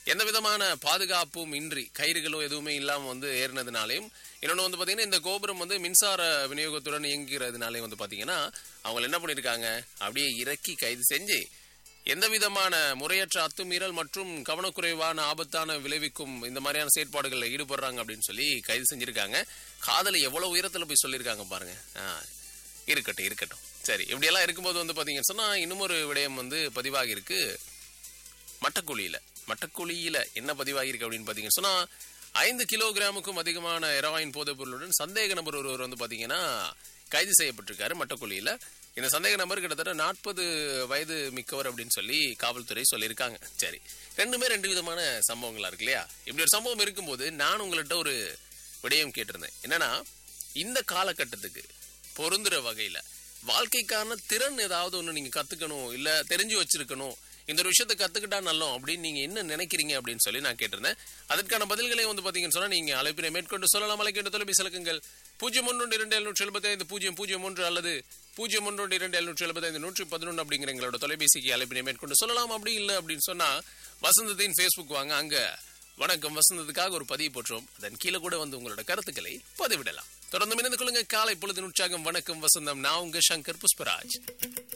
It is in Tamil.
எந்த விதமான பாதுகாப்பும் இன்றி கயிறுகளோ எதுவுமே இல்லாம வந்து ஏறினதுனாலையும் இன்னொன்று வந்து பாத்தீங்கன்னா இந்த கோபுரம் வந்து மின்சார விநியோகத்துடன் இயங்குகிறதுனாலே வந்து பாத்தீங்கன்னா அவங்க என்ன பண்ணிருக்காங்க அப்படியே இறக்கி கைது செஞ்சு எந்த விதமான முறையற்ற அத்துமீறல் மற்றும் கவனக்குறைவான ஆபத்தான விளைவிக்கும் இந்த மாதிரியான செயற்பாடுகளில் ஈடுபடுறாங்க அப்படின்னு சொல்லி கைது செஞ்சிருக்காங்க காதலை எவ்வளவு உயரத்துல போய் சொல்லியிருக்காங்க பாருங்க ஆ, இருக்கட்டும் இருக்கட்டும் சரி இப்படியெல்லாம் இருக்கும்போது வந்து பாத்தீங்கன்னு சொன்னா இன்னும் ஒரு விடயம் வந்து பதிவாகி இருக்கு மட்டக்குழியில மட்டக்குழியில என்ன பதிவாகியிருக்கு அப்படின்னு பாத்தீங்கன்னு சொன்னா ஐந்து கிலோகிராமுக்கும் அதிகமான எரவாயின் போதைப் பொருளுடன் சந்தேக நபர் ஒருவர் வந்து பாத்தீங்கன்னா கைது செய்யப்பட்டிருக்காரு மட்டக்குழியில இந்த சந்தேக நபர் கிட்டத்தட்ட நாற்பது வயது மிக்கவர் அப்படின்னு சொல்லி காவல்துறை சொல்லியிருக்காங்க சரி ரெண்டுமே ரெண்டு விதமான சம்பவங்களா இருக்கு இல்லையா இப்படி ஒரு சம்பவம் இருக்கும்போது நான் உங்கள்கிட்ட ஒரு விடயம் கேட்டிருந்தேன் என்னன்னா இந்த காலகட்டத்துக்கு பொருந்துற வகையில வாழ்க்கைக்கான திறன் ஏதாவது ஒண்ணு நீங்க கத்துக்கணும் இல்ல தெரிஞ்சு வச்சிருக்கணும் இந்த ஒரு விஷயத்தை கத்துக்கிட்டா நல்லோம் அப்படின்னு நீங்க என்ன நினைக்கிறீங்க அப்படின்னு சொல்லி நான் கேட்டிருந்தேன் அதற்கான பதில்களை வந்து பாத்தீங்கன்னு சொன்னா நீங்க அழைப்பினை மேற்கொண்டு சொல்லலாம் அழைக்கின்ற தொலைபேசி இலக்கங்கள் பூஜ்ஜியம் ஒன்று இரண்டு எழுநூற்றி எழுபத்தி ஐந்து பூஜ்ஜியம் பூஜ்ஜியம் ஒன்று அல்லது பூஜ்ஜியம் ஒன்று இரண்டு எழுநூற்றி எழுபத்தி ஐந்து நூற்றி பதினொன்று அப்படிங்கிற எங்களோட தொலைபேசிக்கு அழைப்பினை மேற்கொண்டு சொல்லலாம் அப்படி இல்லை அப்படின்னு சொன்னா வசந்தத்தின் ஃபேஸ்புக் வாங்க அங்க வணக்கம் வசந்தத்துக்காக ஒரு பதிவு போற்றோம் அதன் கீழே கூட வந்து உங்களோட கருத்துக்களை பதிவிடலாம் தொடர்ந்து இணைந்து கொள்ளுங்க காலை பொழுது உற்சாகம் வணக்கம் வசந்தம் நான் உங்க சங்கர் புஷ்பராஜ்